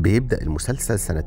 بيبدأ المسلسل سنة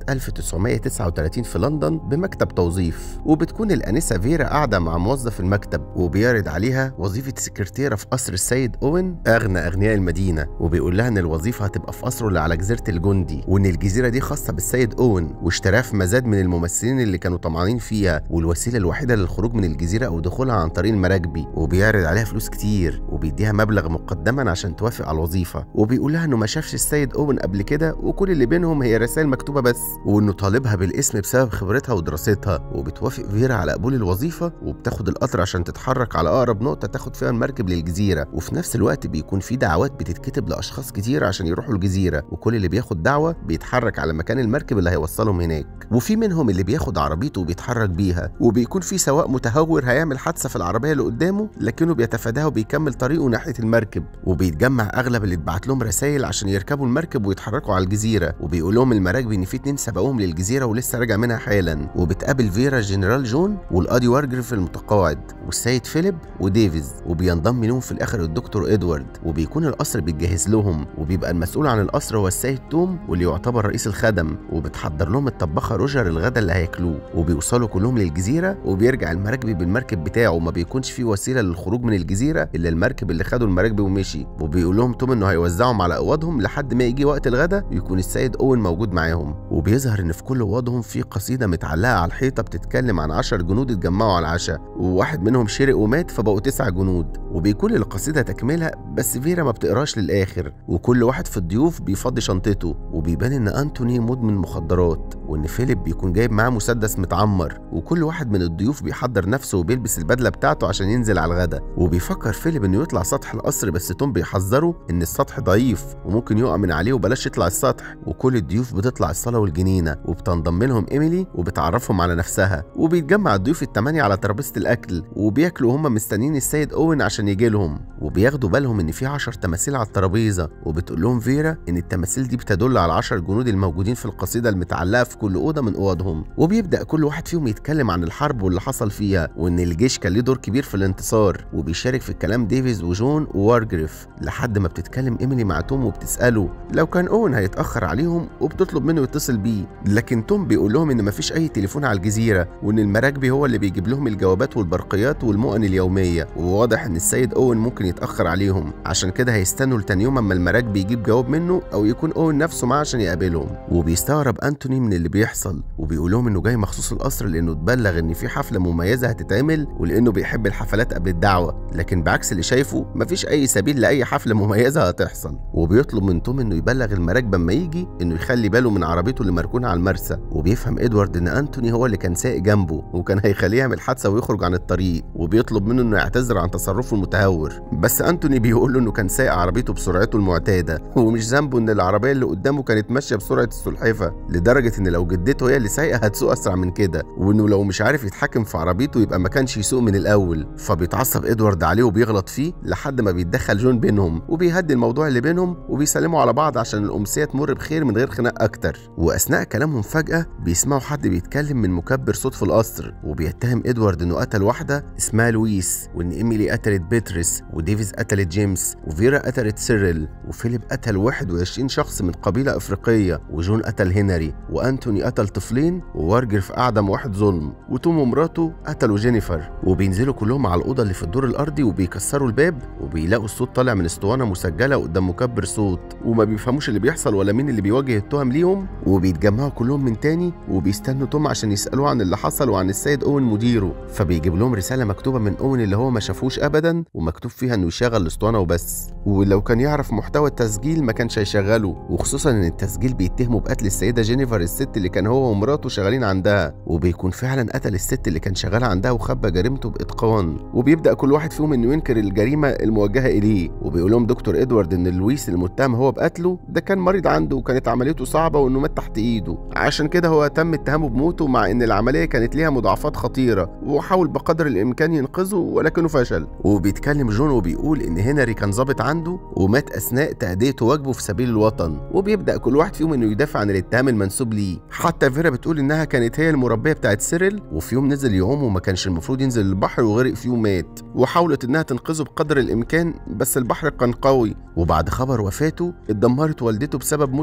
1939 في لندن بمكتب توظيف وبتكون الأنسة فيرا قاعدة مع موظف المكتب وبيعرض عليها وظيفة سكرتيرة في قصر السيد أوين أغنى أغنياء المدينة وبيقول لها إن الوظيفة هتبقى في قصره اللي على جزيرة الجندي وإن الجزيرة دي خاصة بالسيد أوين واشتراها في مزاد من الممثلين اللي كانوا طمعانين فيها والوسيلة الوحيدة للخروج من الجزيرة أو دخولها عن طريق المراكبي وبيعرض عليها فلوس كتير وبيديها مبلغ مقدما عشان توافق على الوظيفة وبيقول لها إنه ما شافش السيد أوين قبل كده وكل اللي بينهم هي رسائل مكتوبة بس وإنه طالبها بالاسم بسبب خبرتها ودراستها وبتوافق فيرا على قبول الوظيفة وبتاخد القطر عشان تتحرك على أقرب نقطة تاخد فيها المركب للجزيرة وفي نفس الوقت بيكون في دعوات بتتكتب لأشخاص كتير عشان يروحوا الجزيرة وكل اللي بياخد دعوة بيتحرك على مكان المركب اللي هيوصلهم هناك وفي منهم اللي بياخد عربيته وبيتحرك بيها وبيكون في سواق متهور هيعمل حادثة في العربية اللي قدامه لكنه بيتفاداها وبيكمل طريقه ناحية المركب وبيتجمع أغلب اللي اتبعت لهم رسائل عشان يركبوا المركب ويتحركوا على الجزيرة وبيقول لهم المراكب إن في اتنين سبقوهم للجزيرة ولسه راجع منها حالا وبتقابل فيرا جنرال جون والقاضي وارجرف المتقاعد والسيد فيليب وديفيز وبينضم لهم في الآخر الدكتور إدوارد وبيكون القصر بيتجهز لهم وبيبقى المسؤول عن القصر هو السيد توم واللي يعتبر رئيس الخدم وبتحضر لهم الطباخة روجر الغدا اللي هياكلوه وبيوصلوا كلهم للجزيرة وبيرجع المراكبي بالمركب بتاعه وما بيكونش في وسيلة للخروج من الجزيرة إلا المركب اللي خدوا المراكبي ومشي وبيقول لهم توم إنه هيوزعهم على أوضهم لحد ما يجي وقت الغدا يكون السيد أوين موجود معاهم وبيظهر إن في كل أوضهم في قصيدة متعلقة على الحيطة بتتكلم عن 10 جنود اتجمعوا على العشاء وواحد منهم شرق ومات فبقوا تسع جنود وبيكون القصيدة تكملها بس فيرا ما بتقراش للآخر وكل واحد في الضيوف بيفضي شنطته وبيبان إن أنتوني مدمن مخدرات وإن فيليب بيكون جايب معاه مسدس متعمر وكل واحد من الضيوف بيحضر نفسه وبيلبس البدلة بتاعته عشان ينزل على الغدا وبيفكر فيليب إنه يطلع سطح القصر بس توم بيحذره إن السطح ضعيف وممكن يقع من عليه وبلاش يطلع السطح وكل الضيوف بتطلع الصالة والجنينة وبتنضم لهم إيميلي وبتعرفهم على نفسها وبيتجمع الضيوف التمانية على ترابيزة الأكل وبياكلوا وهم مستنيين السيد أوين عشان يجي لهم وبياخدوا بالهم إن في عشر تماثيل على الترابيزة وبتقول لهم فيرا إن التماثيل دي بتدل على عشر جنود الموجودين في القصيدة المتعلقة في كل أوضة من أوضهم وبيبدأ كل واحد فيهم يتكلم عن الحرب واللي حصل فيها وإن الجيش كان ليه دور كبير في الانتصار وبيشارك في الكلام ديفيز وجون ووارجريف لحد ما بتتكلم إيميلي مع توم وبتسأله لو كان أوين هيتأخر عليهم وبتطلب منه يتصل بيه لكن توم بيقول لهم إن مفيش أي تليفون على الجزيرة وإن المراكبي هو اللي بيجيب لهم الجوابات والبرقيات والمؤن اليومية وواضح إن السيد أوين ممكن يتأخر عليهم عشان كده هيستنوا لتاني يوم أما المراكبي يجيب جواب منه أو يكون أوين نفسه معاه عشان يقابلهم وبيستغرب أنتوني من اللي بيحصل وبيقول لهم إنه جاي مخصوص القصر لأنه اتبلغ إن في حفلة مميزة هتتعمل ولأنه بيحب الحفلات قبل الدعوة لكن بعكس اللي شايفه مفيش أي سبيل لأي حفلة مميزة هتحصل وبيطلب من توم إنه يبلغ المراكب أما يجي إنه يخلي باله من عربيته اللي مركونة على المرسى وبيفهم إدوارد إن أنتوني هو اللي كان سايق جنبه وكان هيخليه يعمل حادثة ويخرج عن الطريق وبيطلب منه إنه يعتذر عن تصرفه المتهور بس أنتوني بيقول له إنه كان سايق عربيته بسرعته المعتادة ومش ذنبه إن العربية اللي قدامه كانت ماشية بسرعة السلحفة لدرجة إن لو جدته هي اللي سايقة هتسوق أسرع من كده وإنه لو مش عارف يتحكم في عربيته يبقى ما كانش يسوق من الأول فبيتعصب إدوارد عليه وبيغلط فيه لحد ما بيتدخل جون بينهم وبيهدي الموضوع اللي بينهم وبيسلموا على بعض عشان الأمسية تمر بخير من غير خناق أكتر وأثناء كلامهم فجأة بيسمعوا حد بيتكلم من مكبر صوت في القصر وبيتهم إدوارد إنه قتل واحدة اسمها لويس وإن إيميلي قتلت بيتريس وديفيز قتلت جيمس وفيرا قتلت سيريل وفيليب قتل 21 شخص من قبيلة أفريقية وجون قتل هنري وأنتوني قتل طفلين ووارجرف أعدم واحد ظلم وتوم ومراته قتلوا جينيفر وبينزلوا كلهم على الأوضة اللي في الدور الأرضي وبيكسروا الباب وبيلاقوا الصوت طالع من اسطوانة مسجلة قدام مكبر صوت وما بيفهموش اللي بيحصل ولا مين اللي بيواجه التهم ليهم وبيتجمعوا كلهم من تاني وبيستنوا توم عشان يسألوه عن اللي حصل وعن السيد أوين مديره فبيجيب لهم رسالة مكتوبة من أوين اللي هو ما شافوش أبدا ومكتوب فيها إنه يشغل الأسطوانة وبس ولو كان يعرف محتوى التسجيل ما كانش هيشغله وخصوصا إن التسجيل بيتهموا بقتل السيدة جينيفر الست اللي كان هو ومراته شغالين عندها وبيكون فعلا قتل الست اللي كان شغال عندها وخبى جريمته بإتقان وبيبدأ كل واحد فيهم إنه ينكر الجريمة الموجهة إليه وبيقول لهم دكتور إدوارد إن لويس المتهم هو بقتله ده كان مريض عنده وكانت عمليته صعبة وإنه مات تحت إيده عشان كده هو تم اتهامه بموته مع إن العملية كانت ليها مضاعفات خطيرة وحاول بقدر الإمكان ينقذه ولكنه فشل وبيتكلم جون وبيقول إن هنري كان ظابط عنده ومات أثناء تأدية واجبه في سبيل الوطن وبيبدأ كل واحد فيهم إنه يدافع عن الاتهام المنسوب ليه حتى فيرا بتقول إنها كانت هي المربية بتاعت سيريل وفي يوم نزل يعوم وما كانش المفروض ينزل البحر وغرق فيه ومات وحاولت إنها تنقذه بقدر الإمكان بس البحر كان قوي وبعد خبر وفاته اتدمرت والدته بسبب موت ابنها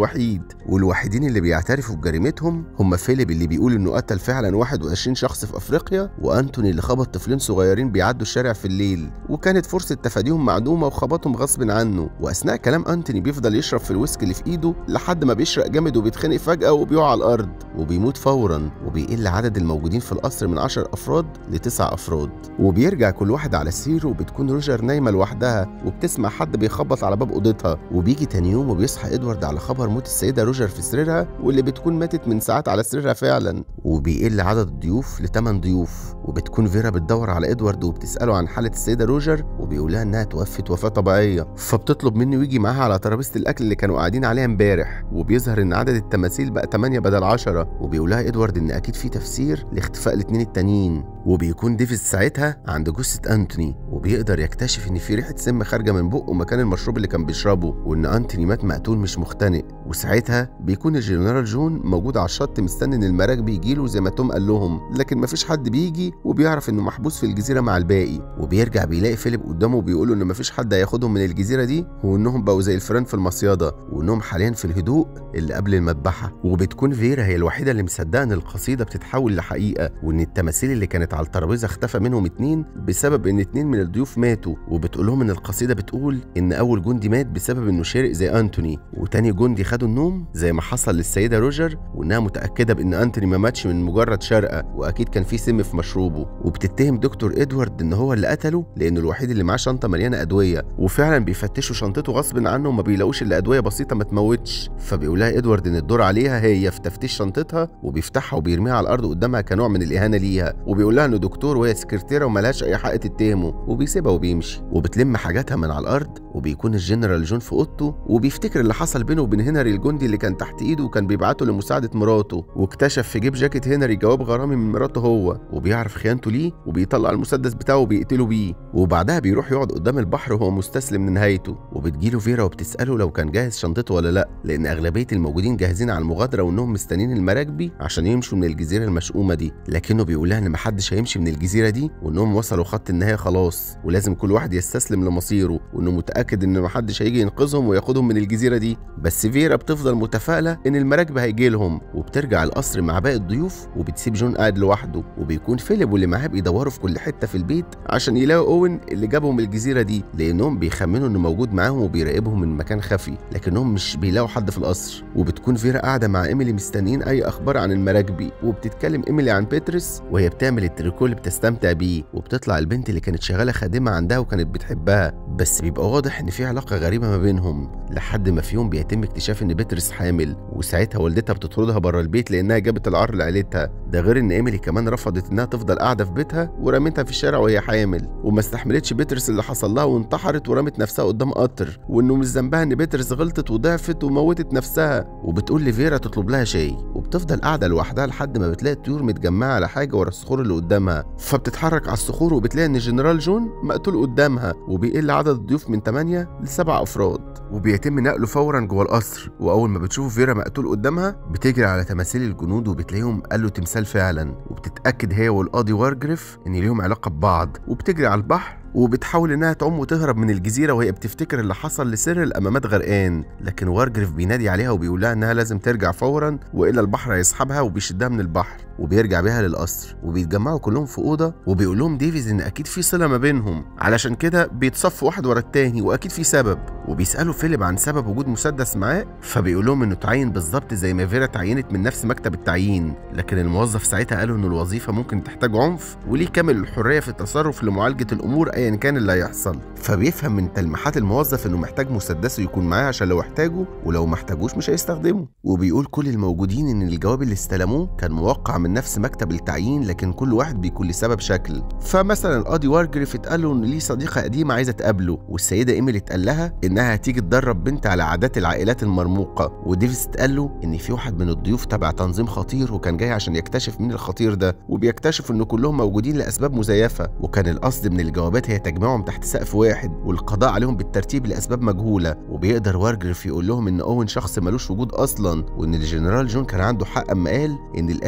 الوحيد والوحيدين اللي بيعترفوا بجريمتهم هم فيليب اللي بيقول انه قتل فعلا 21 شخص في افريقيا وانتوني اللي خبط طفلين صغيرين بيعدوا الشارع في الليل وكانت فرصه تفاديهم معدومه وخبطهم غصب عنه واثناء كلام انتوني بيفضل يشرب في الويسكي اللي في ايده لحد ما بيشرق جامد وبيتخنق فجاه وبيقع على الارض وبيموت فورا وبيقل عدد الموجودين في القصر من 10 افراد لتسع افراد وبيرجع كل واحد على سريره وبتكون روجر نايمه لوحدها وبتسمع حد بيخبط على باب اوضتها وبيجي تاني يوم وبيصحى ادوارد على خبر موت السيده روجر في سريرها واللي بتكون ماتت من ساعات على سريرها فعلا وبيقل عدد الضيوف لثمان ضيوف وبتكون فيرا بتدور على ادوارد وبتساله عن حاله السيده روجر وبيقولها انها توفت وفاه طبيعيه فبتطلب منه يجي معاها على ترابيزه الاكل اللي كانوا قاعدين عليها امبارح وبيظهر ان عدد التماثيل بقى 8 بدل 10 وبيقولها ادوارد ان اكيد في تفسير لاختفاء الاثنين التانيين وبيكون ديفيز ساعتها عند جثه انتوني وبيقدر يكتشف ان في ريحه سم خارجه من بقه مكان المشروب اللي كان بيشربه وان انتوني مات مقتول مش مختنق وساعتها بيكون الجنرال جون موجود على الشط مستني ان المراكب يجيله زي ما توم قال لهم لكن مفيش حد بيجي وبيعرف انه محبوس في الجزيره مع الباقي وبيرجع بيلاقي فيليب قدامه وبيقول له ان مفيش حد هياخدهم من الجزيره دي وانهم بقوا زي الفيران في المصيده وانهم حاليا في الهدوء اللي قبل المذبحه وبتكون فيرا هي الوحيده اللي مصدقه ان القصيده بتتحول لحقيقه وان التماثيل اللي كانت على الترابيزه اختفى منهم اتنين بسبب ان اتنين من الضيوف ماتوا وبتقول لهم ان القصيده بتقول ان اول جندي مات بسبب انه شارق زي انتوني وتاني جندي خدوا النوم زي ما حصل للسيده روجر وانها متاكده بان انتوني ما ماتش من مجرد شرقه واكيد كان في سم في مشروبه وبتتهم دكتور ادوارد ان هو اللي قتله لانه الوحيد اللي معاه شنطه مليانه ادويه وفعلا بيفتشوا شنطته غصب عنه وما بيلاقوش الا ادويه بسيطه ما تموتش فبيقولها ادوارد ان الدور عليها هي في تفتيش شنطتها وبيفتحها وبيرميها على الارض قدامها كنوع من الاهانه ليها وبيقول لها انه دكتور وهي سكرتيره وملهاش اي حق تتهمه وبيسيبها وبيمشي وبتلم حاجاتها من على الارض وبيكون الجنرال جون في اوضته وبيفتكر اللي حصل بينه وبين هنري الجندي اللي كان تحت ايده وكان بيبعته لمساعده مراته واكتشف في جيب جاكيت هنري جواب غرامي من مراته هو وبيعرف خيانته ليه وبيطلع المسدس بتاعه وبيقتله بيه وبعدها بيروح يقعد قدام البحر وهو مستسلم لنهايته وبتجيله فيرا وبتساله لو كان جاهز شنطته ولا لا لان اغلبيه الموجودين جاهزين على المغادره وانهم مستنيين المراكبي عشان يمشوا من الجزيره المشؤومه دي لكنه بيقول لها ان محدش هيمشي من الجزيره دي وانهم وصلوا خط النهايه خلاص ولازم كل واحد يستسلم لمصيره وانه متاكد ان محدش هيجي ينقذهم وياخدهم من الجزيره دي بس فيرا بتفضل متفائله ان المراكب هيجي لهم وبترجع القصر مع باقي الضيوف وبتسيب جون قاعد لوحده وبيكون فيليب واللي معاه بيدوروا في كل حته في البيت عشان يلاقوا اوين اللي جابهم الجزيره دي لانهم بيخمنوا انه موجود معاهم وبيراقبهم من مكان خفي لكنهم مش بيلاقوا حد في القصر وبتكون فيرا قاعده مع ايميلي مستنيين اي اخبار عن المراكبي وبتتكلم ايميلي عن بيترس وهي بتعمل التريكو اللي بتستمتع بيه وبتطلع البنت اللي كانت شغاله خادمه عندها وكانت بتحبها بس بيبقى واضح ان في علاقه غريبه ما بينهم لحد ما في يوم بيتم اكتشاف ان بيترس حامل وساعتها والدتها بتطردها بره البيت لانها جابت العار لعيلتها ده غير ان ايميلي كمان رفضت انها تفضل قاعده في بيتها ورمتها في الشارع وهي حامل وما استحملتش بيترس اللي حصل لها وانتحرت ورمت نفسها قدام قطر وانه مش ذنبها ان بيترس غلطت وضعفت وموتت نفسها وبتقول لفيرا تطلب لها شاي وبتفضل قاعده لوحدها لحد ما بتلاقي الطيور متجمعه على حاجه ورا الصخور اللي قدامها فبتتحرك على الصخور وبتلاقي ان جنرال جون مقتول قدامها وبيقل عدد الضيوف من 8 ل 7 افراد وبيتم نقله فورا جوه القصر واول ما بتشوف فيرا مقتول قدامها بتجري على تماثيل الجنود وبتلاقيهم قالوا تمثال فعلا وبتتاكد هي والقاضي وارجريف ان ليهم علاقه ببعض وبتجري على البحر وبتحاول انها تعوم وتهرب من الجزيره وهي بتفتكر اللي حصل لسر الامامات غرقان لكن وارجريف بينادي عليها وبيقول لها انها لازم ترجع فورا والا البحر هيسحبها وبيشدها من البحر وبيرجع بيها للقصر وبيتجمعوا كلهم في اوضه وبيقول لهم ديفيز ان اكيد في صله ما بينهم علشان كده بيتصفوا واحد ورا التاني واكيد في سبب وبيسالوا فيليب عن سبب وجود مسدس معاه فبيقول لهم انه تعين بالظبط زي ما فيرا تعينت من نفس مكتب التعيين لكن الموظف ساعتها قالوا ان الوظيفه ممكن تحتاج عنف وليه كامل الحريه في التصرف لمعالجه الامور ايا كان اللي هيحصل فبيفهم من تلميحات الموظف انه محتاج مسدسه يكون معاه عشان لو احتاجه ولو ما احتاجوش مش هيستخدمه وبيقول كل الموجودين ان الجواب اللي استلموه كان موقع من نفس مكتب التعيين لكن كل واحد بيكون لسبب شكل فمثلا القاضي وارجريف اتقال له ان ليه صديقه قديمه عايزه تقابله والسيده ايميلي اتقال لها انها هتيجي تدرب بنت على عادات العائلات المرموقه وديفيس اتقال له ان في واحد من الضيوف تبع تنظيم خطير وكان جاي عشان يكتشف مين الخطير ده وبيكتشف ان كلهم موجودين لاسباب مزيفه وكان القصد من الجوابات هي تجميعهم تحت سقف واحد والقضاء عليهم بالترتيب لاسباب مجهوله وبيقدر وارجريف يقول لهم ان اوين شخص ملوش وجود اصلا وان الجنرال جون كان عنده حق اما قال ان القاتل على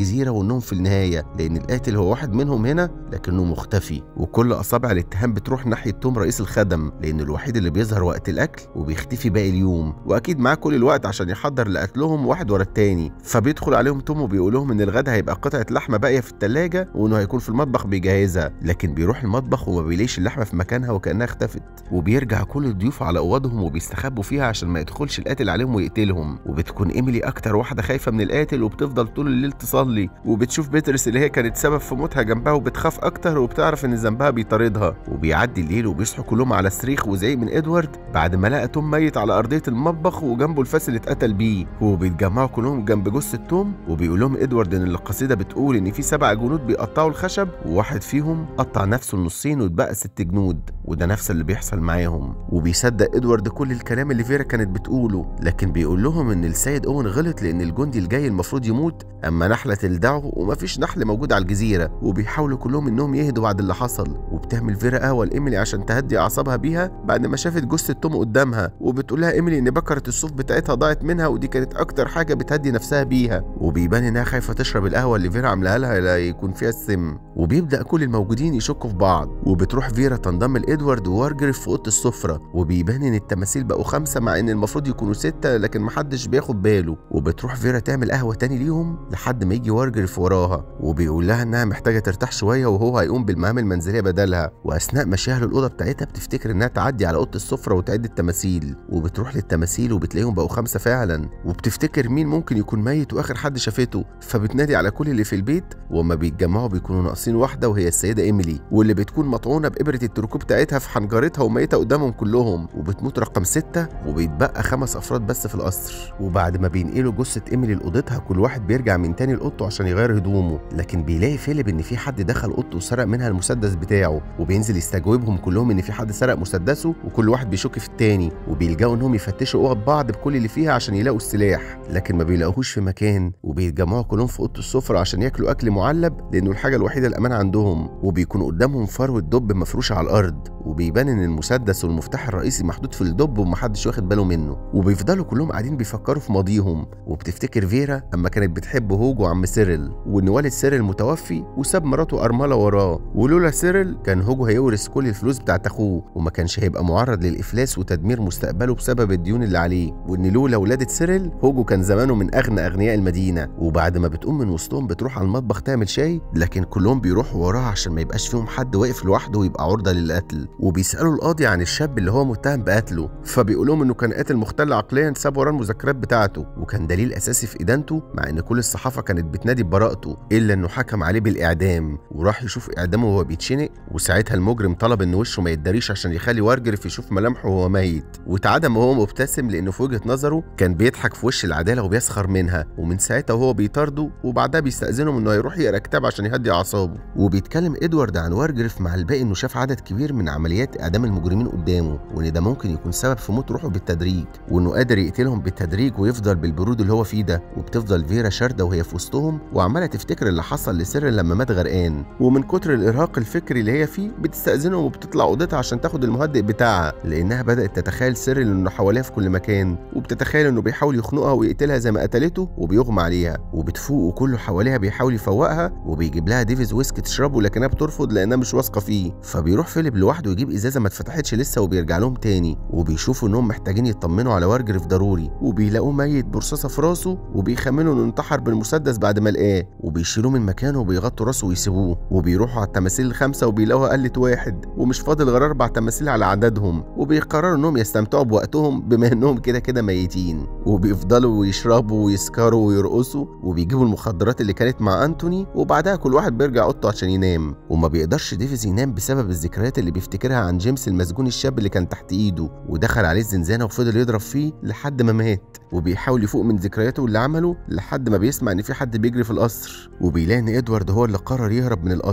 الجزيره وانهم في النهايه لان القاتل هو واحد منهم هنا لكنه مختفي وكل اصابع الاتهام بتروح ناحيه توم رئيس الخدم لانه الوحيد اللي بيظهر وقت الاكل وبيختفي باقي اليوم واكيد معاه كل الوقت عشان يحضر لقتلهم واحد ورا التاني فبيدخل عليهم توم وبيقول لهم ان الغدا هيبقى قطعه لحمه باقيه في التلاجة وانه هيكون في المطبخ بيجهزها لكن بيروح المطبخ وما بيلاقيش اللحمه في مكانها وكانها اختفت وبيرجع كل الضيوف على اوضهم وبيستخبوا فيها عشان ما يدخلش القاتل عليهم ويقتلهم وبتكون ايميلي اكتر واحده خايفه من القاتل وبتفضل طول الليل تصلي وبتشوف بيترس اللي هي كانت سبب في موتها جنبها وبتخاف اكتر وبتعرف ان ذنبها بيطاردها وبيعدي الليل وبيصحوا كلهم على صريخ وزعيق من ادوارد بعد ما لقى توم ميت على ارضيه المطبخ وجنبه الفاس اللي اتقتل بيه وبيتجمعوا كلهم جنب جثه توم وبيقول لهم ادوارد ان القصيده بتقول ان في سبع جنود بيقطعوا الخشب وواحد فيهم قطع نفسه النصين واتبقى ست جنود وده نفس اللي بيحصل معاهم وبيصدق ادوارد كل الكلام اللي فيرا كانت بتقوله لكن بيقول لهم ان السيد اوين غلط لان الجندي الجاي المفروض يموت اما نحله تلدعه ومفيش نحل موجود على الجزيره وبيحاولوا كلهم انهم يهدوا بعد اللي حصل وبتعمل فيرا قهوه لايميلي عشان تهدي اعصابها بيها بعد ما شافت جثه توم قدامها وبتقول لها ايميلي ان بكره الصوف بتاعتها ضاعت منها ودي كانت اكتر حاجه بتهدي نفسها بيها وبيبان انها خايفه تشرب القهوه اللي فيرا عاملاها لها لا يكون فيها السم وبيبدا كل الموجودين يشكوا في بعض وبتروح فيرا تنضم لادوارد وارجرف في اوضه السفره وبيبان ان التماثيل بقوا خمسه مع ان المفروض يكونوا سته لكن محدش بياخد باله وبتروح فيرا تعمل قهوه تاني ليهم لحد ما يجي وارجرف وراها وبيقول لها انها محتاجه ترتاح شويه وهو هيقوم بالمهام المنزليه بدلها واثناء مشيها للاوضه بتاعتها بتفتكر انها تعدي على اوضه السفره وتعد التماثيل وبتروح للتماثيل وبتلاقيهم بقوا خمسه فعلا وبتفتكر مين ممكن يكون ميت واخر حد شافته فبتنادي على كل اللي في البيت وما بيتجمعوا بيكونوا ناقصين واحده وهي السيده ايميلي واللي بتكون مطعونه بابره التركو بتاعتها في حنجرتها وميته قدامهم كلهم وبتموت رقم ستة وبيتبقى خمس افراد بس في القصر وبعد ما بينقلوا جثه ايميلي لاوضتها كل واحد بيرجع من تاني لاوضته عشان يغير هدومه لكن بيلاقي فيليب ان في حد دخل اوضته وسرق منها المسدس بتاعه وبينزل يستجوبهم كلهم ان في حد سرق مسدسه وكل واحد بيشك في التاني وبيلجأوا انهم يفتشوا اوض بعض بكل اللي فيها عشان يلاقوا السلاح لكن ما بيلاقوهوش في مكان وبيتجمعوا كلهم في اوضه السفره عشان ياكلوا اكل معلب لانه الحاجه الوحيده الامان عندهم وبيكون قدامهم فروه دب مفروشه على الارض وبيبان ان المسدس والمفتاح الرئيسي محطوط في الدب ومحدش واخد باله منه وبيفضلوا كلهم قاعدين بيفكروا في ماضيهم وبتفتكر فيرا اما كانت بتحب هوجو عم سيريل وان والد سيريل متوفي وساب مراته ارمله وراه ولولا سيريل كان هوجو هيورث كل الفلوس بتاعت اخوه وما كانش هيبقى معرض للافلاس وتدمير مستقبله بسبب الديون اللي عليه وان لولا ولاده سيريل هوجو كان زمانه من اغنى اغنياء المدينه وبعد ما بتقوم من وسطهم بتروح على المطبخ تعمل شاي لكن كلهم بيروحوا وراها عشان ما يبقاش فيهم حد واقف لوحده ويبقى عرضه للقتل وبيسالوا القاضي عن الشاب اللي هو متهم بقتله فبيقول لهم انه كان قاتل مختل عقليا ساب وراه المذكرات بتاعته وكان دليل اساسي في ادانته مع ان كل الصحافه كانت بتنادي ببراءته الا انه حكم عليه بالاعدام وراح يشوف اعدامه وهو بيتشنق وساعتها المجرم طلب ان وشه ما يتداريش عشان يخلي وارجرف يشوف ملامحه وهو ميت واتعدم وهو مبتسم لانه في وجهه نظره كان بيضحك في وش العداله وبيسخر منها ومن ساعتها وهو بيطارده وبعدها بيستاذنهم انه هيروح يقرا كتاب عشان يهدي اعصابه وبيتكلم ادوارد عن وارجرف مع الباقي انه شاف عدد كبير من عمليات اعدام المجرمين قدامه وان ده ممكن يكون سبب في موت روحه بالتدريج وانه قادر يقتلهم بالتدريج ويفضل بالبرود اللي هو فيه ده وبتفضل فيرا شارده وهي في وسطهم وعماله تفتكر اللي حصل لسيرل لما مات غرقان ومن كتر الارهاق الفكري اللي هي فيه بتستاذنهم وبتطلع اوضتها عشان تاخد المهدئ بتاعها لانها بدات تتخيل سيرل انه حواليها في كل مكان وبتتخيل انه بيحاول يخنقها ويقتلها زي ما قتلته وبيغمى عليها وبتفوق وكله حواليها بيحاول يفوقها وبيجيب لها ديفيز ويسك تشربه لكنها بترفض لانها مش واثقه فيه فبيروح فيليب لوحده يجيب ازازه ما اتفتحتش لسه وبيرجع لهم تاني وبيشوفوا انهم محتاجين يطمنوا على وارجرف ضروري وبيلاقوه ميت برصاصه في راسه وبيخمنوا انه انتحر بالمسدس بعد ما لقاه وبيشيلوه من مكانه وبيغطوا راسه ويسيبوه وبيروحوا على التماثيل الخمسه وبيلاقوها قلت واحد ومش فاضل غير اربع تماثيل على عددهم وبيقرروا انهم يستمتعوا بوقتهم بما انهم كده كده ميتين وبيفضلوا يشربوا ويسكروا ويرقصوا وبيجيبوا المخدرات اللي كانت مع انتوني وبعدها كل واحد بيرجع اوضته عشان ينام وما بيقدرش ديفيز ينام بسبب الذكريات اللي بيفتكرها عن جيمس المسجون الشاب اللي كان تحت ايده ودخل عليه الزنزانه وفضل يضرب فيه لحد ما مات وبيحاول يفوق من ذكرياته اللي عمله لحد ما بيسمع ان في حد بيجري في القصر وبيلاقي ان ادوارد هو اللي قرر يهرب من القصر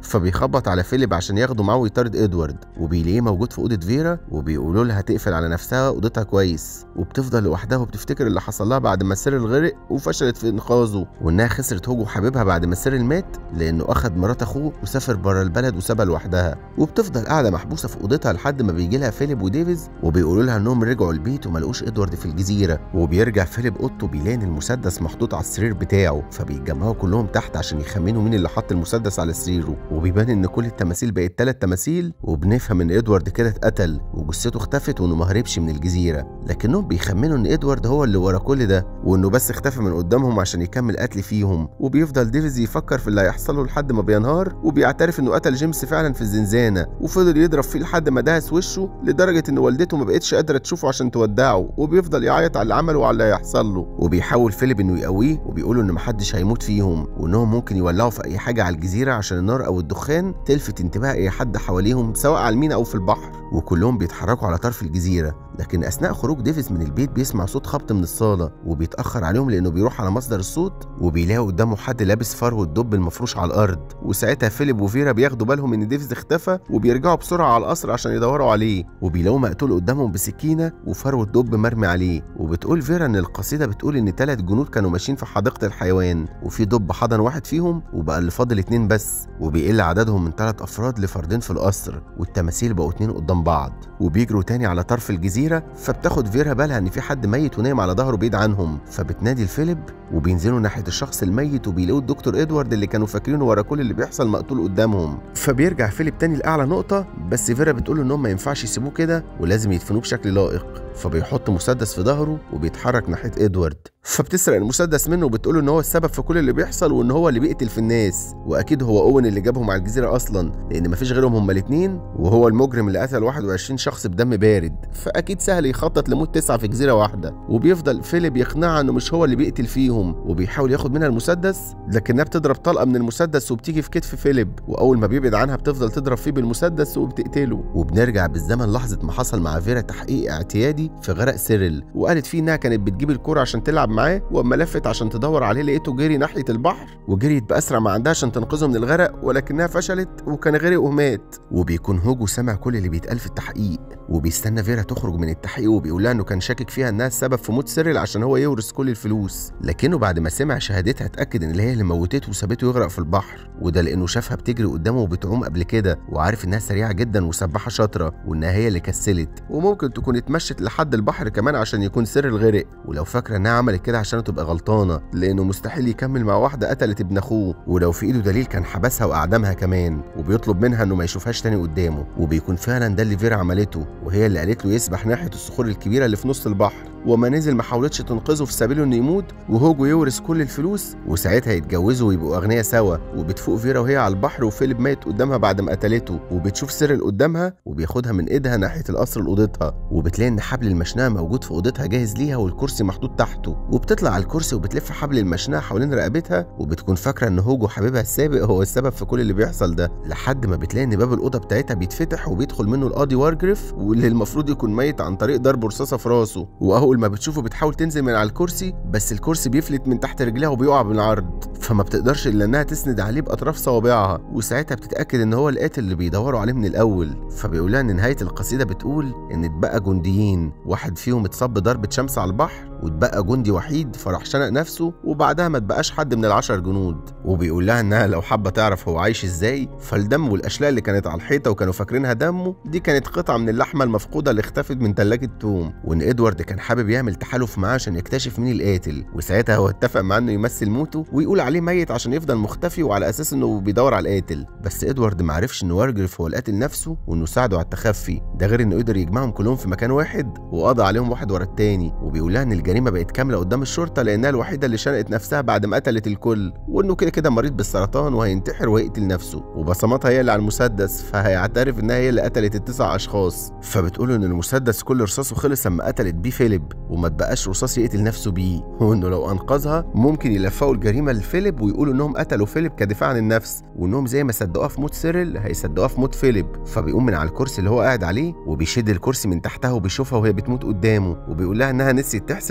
فبيخبط على فيليب عشان ياخده معاه ويطارد ادوارد وبيلاقيه موجود في اوضه فيرا وبيقولوا لها تقفل على نفسها اوضتها كويس وبتفضل لوحدها وبتفتكر اللي حصل لها بعد ما سيرل غرق وفشلت في انقاذه وانها خسرت هوجو حبيبها بعد ما سيرل مات لانه اخد مرات اخوه وسافر بره البلد وسابها لوحدها وبتفضل قاعده محبوسه في اوضتها لحد ما بيجي لها فيليب وديفيز وبيقولوا لها انهم رجعوا البيت وما لقوش ادوارد في الجزيره وبيرجع فيليب اوضته بيلاقي إن المسدس محطوط على السرير بتاعه فبيتجمعوا كلهم تحت عشان يخمنوا مين اللي حط المسدس على سريره وبيبان ان كل التماثيل بقت ثلاث تماثيل وبنفهم ان ادوارد كده اتقتل وجثته اختفت وانه ما هربش من الجزيره لكنهم بيخمنوا ان ادوارد هو اللي ورا كل ده وانه بس اختفى من قدامهم عشان يكمل قتل فيهم وبيفضل ديفيز يفكر في اللي هيحصل له لحد ما بينهار وبيعترف انه قتل جيمس فعلا في الزنزانه وفضل يضرب فيه لحد ما دهس وشه لدرجه ان والدته ما بقتش قادره تشوفه عشان تودعه وبيفضل يعيط على اللي عمله وعلى اللي هيحصل له وبيحاول فيليب انه يقويه وبيقولوا ان محدش هيموت فيهم وانهم ممكن يولعوا في اي حاجه على الجزيره عشان النار او الدخان تلفت انتباه اي حد حواليهم سواء على المينا او في البحر وكلهم بيتحركوا على طرف الجزيره لكن اثناء خروج ديفيز من البيت بيسمع صوت خبط من الصاله وبيتاخر عليهم لانه بيروح على مصدر الصوت وبيلاقوا قدامه حد لابس فرو الدب المفروش على الارض وساعتها فيليب وفيرا بياخدوا بالهم ان ديفيز اختفى وبيرجعوا بسرعه على القصر عشان يدوروا عليه وبيلاقوه مقتول قدامهم بسكينه وفرو الدب مرمي عليه وبتقول فيرا ان القصيده بتقول ان ثلاث جنود كانوا ماشيين في حديقه الحيوان وفي دب حضن واحد فيهم وبقى اللي فاضل اتنين بس وبيقل عددهم من ثلاث افراد لفردين في القصر والتماثيل بقوا اتنين قدام بعض وبيجروا تاني على طرف الجزيره فبتاخد فيرا بالها ان في حد ميت ونايم على ظهره بعيد عنهم فبتنادي الفيليب وبينزلوا ناحيه الشخص الميت وبيلاقوا الدكتور ادوارد اللي كانوا فاكرينه ورا كل اللي بيحصل مقتول قدامهم فبيرجع فيليب تاني لاعلى نقطه بس فيرا بتقول انهم ما ينفعش يسيبوه كده ولازم يدفنوه بشكل لائق فبيحط مسدس في ظهره وبيتحرك ناحيه ادوارد فبتسرق المسدس منه وبتقول ان هو السبب في كل اللي بيحصل وان هو اللي بيقتل في الناس واكيد هو اوين اللي جابهم على الجزيره اصلا لان مفيش غيرهم هما الاثنين وهو المجرم اللي قتل 21 شخص بدم بارد فاكيد سهل يخطط لموت تسعه في جزيره واحده وبيفضل فيليب يقنعها انه مش هو اللي بيقتل فيهم وبيحاول ياخد منها المسدس لكنها بتضرب طلقه من المسدس وبتيجي في كتف فيليب واول ما بيبعد عنها بتفضل تضرب فيه بالمسدس وبتقتله وبنرجع بالزمن لحظه ما حصل مع فيرا تحقيق اعتيادي في غرق سيرل وقالت فيه انها كانت بتجيب الكوره عشان تلعب معاه واما لفت عشان تدور عليه لقيته جري ناحيه البحر وجريت باسرع ما عندها عشان تنقذه من الغرق ولكنها فشلت وكان غرق ومات وبيكون هوجو سمع كل اللي بيتقال في التحقيق وبيستنى فيرا تخرج من التحقيق وبيقول لها انه كان شاكك فيها انها السبب في موت سيرل عشان هو يورث كل الفلوس لكنه بعد ما سمع شهادتها اتاكد ان هي اللي موتته وسابته يغرق في البحر وده لانه شافها بتجري قدامه وبتعوم قبل كده وعارف انها سريعه جدا وسباحه شاطره وانها هي اللي كسلت وممكن تكون اتمشت لحد البحر كمان عشان يكون سيرل غرق ولو فاكره انها عملت كده عشان تبقى غلطانه لانه مستحيل يكمل مع واحده قتلت ابن اخوه ولو في ايده دليل كان حبسها واعدمها كمان وبيطلب منها انه ما يشوفهاش تاني قدامه وبيكون فعلا ده اللي فيرا عملته وهي اللي قالت له يسبح ناحيه الصخور الكبيره اللي في نص البحر وما نزل ما حاولتش تنقذه في سبيله انه يموت وهوجو يورث كل الفلوس وساعتها يتجوزوا ويبقوا اغنياء سوا وبتفوق فيرا وهي على البحر وفيليب ميت قدامها بعد ما قتلته وبتشوف سيرل قدامها وبياخدها من ايدها ناحيه القصر لاوضتها وبتلاقي ان حبل المشنقه موجود في اوضتها جاهز ليها والكرسي محطوط تحته وبتطلع على الكرسي وبتلف حبل المشنقه حوالين رقبتها وبتكون فاكره ان هوجو حبيبها السابق هو السبب في كل اللي بيحصل ده لحد ما بتلاقي ان باب الاوضه بتاعتها بيتفتح وبيدخل منه القاضي وارجريف واللي المفروض يكون ميت عن طريق ضرب رصاصه في راسه واول ما بتشوفه بتحاول تنزل من على الكرسي بس الكرسي بيفلت من تحت رجلها وبيقع بالعرض فما بتقدرش الا انها تسند عليه باطراف صوابعها وساعتها بتتاكد ان هو القاتل اللي بيدوروا عليه من الاول فبيقول لها ان نهايه القصيده بتقول ان اتبقى جنديين واحد فيهم اتصاب بضربه شمس على البحر واتبقى جندي وحيد فراح شنق نفسه وبعدها ما اتبقاش حد من العشر جنود وبيقول لها انها لو حابه تعرف هو عايش ازاي فالدم والاشلاء اللي كانت على الحيطه وكانوا فاكرينها دمه دي كانت قطعه من اللحمه المفقوده اللي اختفت من ثلاجه توم وان ادوارد كان حابب يعمل تحالف معاه عشان يكتشف مين القاتل وساعتها هو اتفق معاه انه يمثل موته ويقول عليه ميت عشان يفضل مختفي وعلى اساس انه بيدور على القاتل بس ادوارد ما عرفش ان وارجريف هو القاتل نفسه وانه ساعده على التخفي ده غير انه قدر يجمعهم كلهم في مكان واحد وقضى عليهم واحد ورا التاني وبيقول لها ان الجريمه بقت كامله قدام الشرطه لانها الوحيده اللي شنقت نفسها بعد ما قتلت الكل وانه كده كده مريض بالسرطان وهينتحر وهيقتل نفسه وبصماتها هي اللي على المسدس فهيعترف انها هي اللي قتلت التسع اشخاص فبتقول ان المسدس كل رصاصه خلص اما قتلت بيه فيليب وما اتبقاش رصاص يقتل نفسه بيه وانه لو انقذها ممكن يلفقوا الجريمه لفيليب ويقولوا انهم قتلوا فيليب كدفاع عن النفس وانهم زي ما صدقوها في موت سيرل هيصدقوها في موت فيليب فبيقوم من على الكرسي اللي هو قاعد عليه وبيشد الكرسي من تحتها وبيشوفها وهي بتموت قدامه وبيقول لها انها نسيت تحسب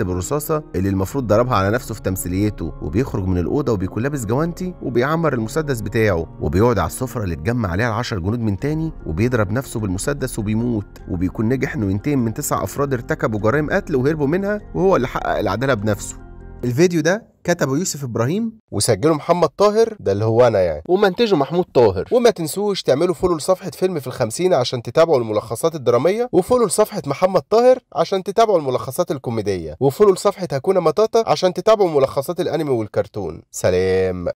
بالرصاصه اللي المفروض ضربها على نفسه في تمثيليته وبيخرج من الاوضه وبيكون لابس جوانتي وبيعمر المسدس بتاعه وبيقعد على السفره اللي اتجمع عليها العشر جنود من تاني وبيضرب نفسه بالمسدس وبيموت وبيكون نجح انه ينتقم من تسع افراد ارتكبوا جرائم قتل وهربوا منها وهو اللي حقق العداله بنفسه الفيديو ده كتبه يوسف ابراهيم وسجله محمد طاهر ده اللي هو انا يعني ومنتجه محمود طاهر وما تنسوش تعملوا فولو لصفحه فيلم في الخمسين عشان تتابعوا الملخصات الدراميه وفولو لصفحه محمد طاهر عشان تتابعوا الملخصات الكوميديه وفولو لصفحه هكونا مطاطا عشان تتابعوا ملخصات الانمي والكرتون سلام